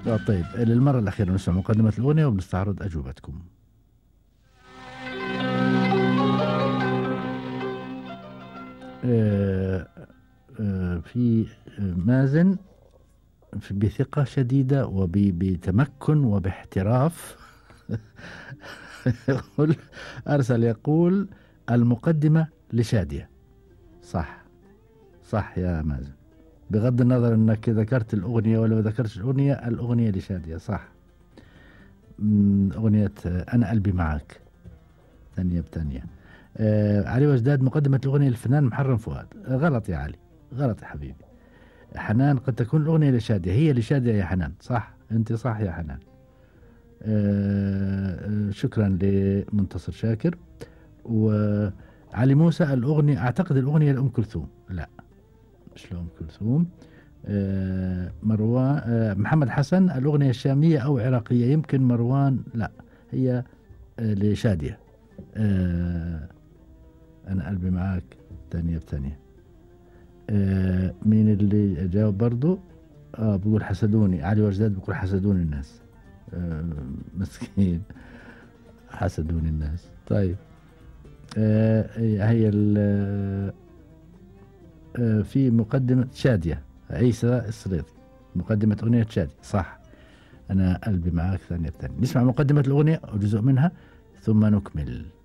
آه، طيب للمرة الأخيرة نسمع مقدمة الأغنية وبنستعرض أجوبتكم آه، آه، في مازن بثقة شديدة وبتمكن وباحتراف يقول أرسل يقول المقدمة لشادية صح صح يا مازن بغض النظر انك ذكرت الاغنيه ولا ما ذكرتش الاغنيه الاغنيه لشاديه صح اغنيه انا قلبي معك ثانيه بثانيه آه علي وجداد مقدمه الاغنيه للفنان محرم فؤاد غلط يا علي غلط يا حبيبي حنان قد تكون الاغنيه لشاديه هي لشاديه يا حنان صح انت صح يا حنان آه شكرا لمنتصر شاكر وعلي موسى الاغنيه اعتقد الاغنيه لام كلثوم لا مش لأم كلثوم آه مروان آه محمد حسن الأغنية الشامية أو عراقية يمكن مروان لا هي آه لشادية آه أنا قلبي معاك ثانية بثانية آه مين اللي جاوب برضو آه بقول حسدوني علي وجداد بقول حسدوني الناس آه مسكين حسدوني الناس طيب آه هي آه، في مقدمة شادية عيسى الصريطي مقدمة أغنية شادية صح أنا قلبي معاك ثانية بثانية نسمع مقدمة الأغنية وجزء منها ثم نكمل